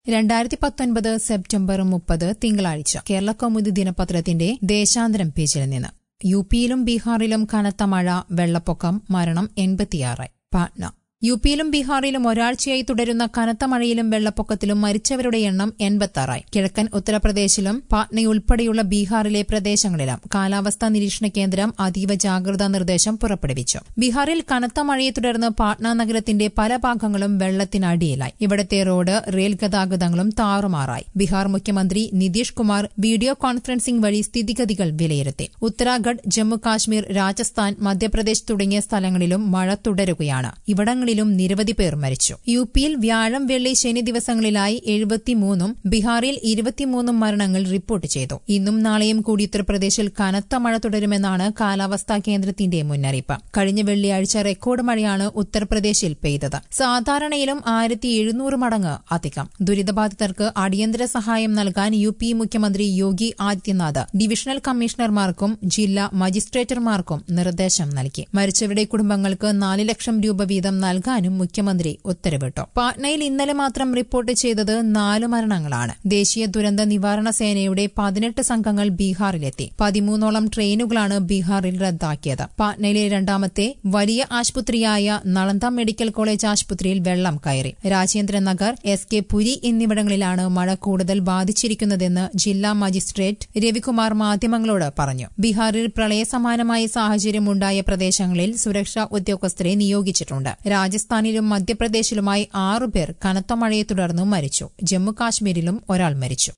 രണ്ടായിരത്തി പത്തൊൻപത് സെപ്റ്റംബർ മുപ്പത് തിങ്കളാഴ്ച കേരള കൗമുദി ദിനപത്രത്തിന്റെ ദേശാന്തരം പേജിൽ നിന്ന് യു പിയിലും ബീഹാറിലും കനത്ത മഴ വെള്ളപ്പൊക്കം മരണം എൺപത്തിയാറ് പാട്ന യു പിയിലും ബീഹാറിലും ഒരാഴ്ചയായി തുടരുന്ന കനത്ത മഴയിലും വെള്ളപ്പൊക്കത്തിലും മരിച്ചവരുടെ എണ്ണം എൺപത്താറായി കിഴക്കൻ ഉത്തർപ്രദേശിലും പാട്നയുൾപ്പെടെയുള്ള ബീഹാറിലെ പ്രദേശങ്ങളിലും കാലാവസ്ഥാ നിരീക്ഷണ കേന്ദ്രം അതീവ ജാഗ്രതാ നിർദ്ദേശം പുറപ്പെടുവിച്ചു ബീഹാറിൽ കനത്ത മഴയെ തുടർന്ന് പാട്ന നഗരത്തിന്റെ പല ഭാഗങ്ങളും വെള്ളത്തിനടിയിലായി ഇവിടത്തെ റോഡ് റെയിൽ ഗതാഗതങ്ങളും താറുമാറായി ബീഹാർ മുഖ്യമന്ത്രി നിതീഷ് കുമാർ വീഡിയോ കോൺഫറൻസിംഗ് വഴി സ്ഥിതിഗതികൾ വിലയിരുത്തി ഉത്തരാഖണ്ഡ് ജമ്മു കാശ്മീർ രാജസ്ഥാൻ മധ്യപ്രദേശ് തുടങ്ങിയ സ്ഥലങ്ങളിലും മഴ തുടരുകയാണ് ഇവിടങ്ങളിൽ ിലും നിരവധി പേർ മരിച്ചു യു പിയിൽ വ്യാഴം വെള്ളി ശനി ദിവസങ്ങളിലായി എഴുപത്തിമൂന്നും ബീഹാറിൽ ഇരുപത്തിമൂന്നും മരണങ്ങൾ റിപ്പോർട്ട് ചെയ്തു ഇന്നും നാളെയും കൂടി ഉത്തർപ്രദേശിൽ കനത്ത മഴ തുടരുമെന്നാണ് കാലാവസ്ഥാ കേന്ദ്രത്തിന്റെ മുന്നറിയിപ്പ് കഴിഞ്ഞ വെള്ളിയാഴ്ച റെക്കോർഡ് മഴയാണ് ഉത്തർപ്രദേശിൽ പെയ്തത് സാധാരണയിലും ആയിരത്തി എഴുന്നൂറ് മടങ്ങ് അധികം ദുരിതബാധിതർക്ക് അടിയന്തര സഹായം നൽകാൻ യു പി മുഖ്യമന്ത്രി യോഗി ആദിത്യനാഥ് ഡിവിഷണൽ കമ്മീഷണർമാർക്കും ജില്ലാ മജിസ്ട്രേറ്റർമാർക്കും നിർദ്ദേശം നൽകി മരിച്ചവരുടെ കുടുംബങ്ങൾക്ക് നാല് ലക്ഷം രൂപ വീതം നൽകാനും മുഖ്യമന്ത്രി ഉത്തരവിട്ടു പാട്നയിൽ ഇന്നലെ മാത്രം റിപ്പോർട്ട് ചെയ്തത് നാല് മരണങ്ങളാണ് ദേശീയ ദുരന്ത നിവാരണ സേനയുടെ പതിനെട്ട് സംഘങ്ങൾ ബീഹാറിലെത്തി പതിമൂന്നോളം ട്രെയിനുകളാണ് ബീഹാറിൽ റദ്ദാക്കിയത് പാട്നയിലെ രണ്ടാമത്തെ വലിയ ആശുപത്രിയായ നളന്ദ മെഡിക്കൽ കോളേജ് ആശുപത്രിയിൽ വെള്ളം കയറി രാജേന്ദ്ര നഗർ എസ് കെ പുരി എന്നിവിടങ്ങളിലാണ് മഴ കൂടുതൽ ബാധിച്ചിരിക്കുന്നതെന്ന് ജില്ലാ മജിസ്ട്രേറ്റ് രവികുമാർ മാധ്യമങ്ങളോട് പറഞ്ഞു ബീഹാറിൽ പ്രളയസമാനമായ സാഹചര്യമുണ്ടായ പ്രദേശങ്ങളിൽ സുരക്ഷാ ഉദ്യോഗസ്ഥരെ നിയോഗിച്ചിട്ടുണ്ട് രാജസ്ഥാനിലും മധ്യപ്രദേശിലുമായി ആറുപേർ കനത്ത മഴയെ തുടർന്ന് മരിച്ചു ജമ്മുകാശ്മീരിലും ഒരാൾ മരിച്ചു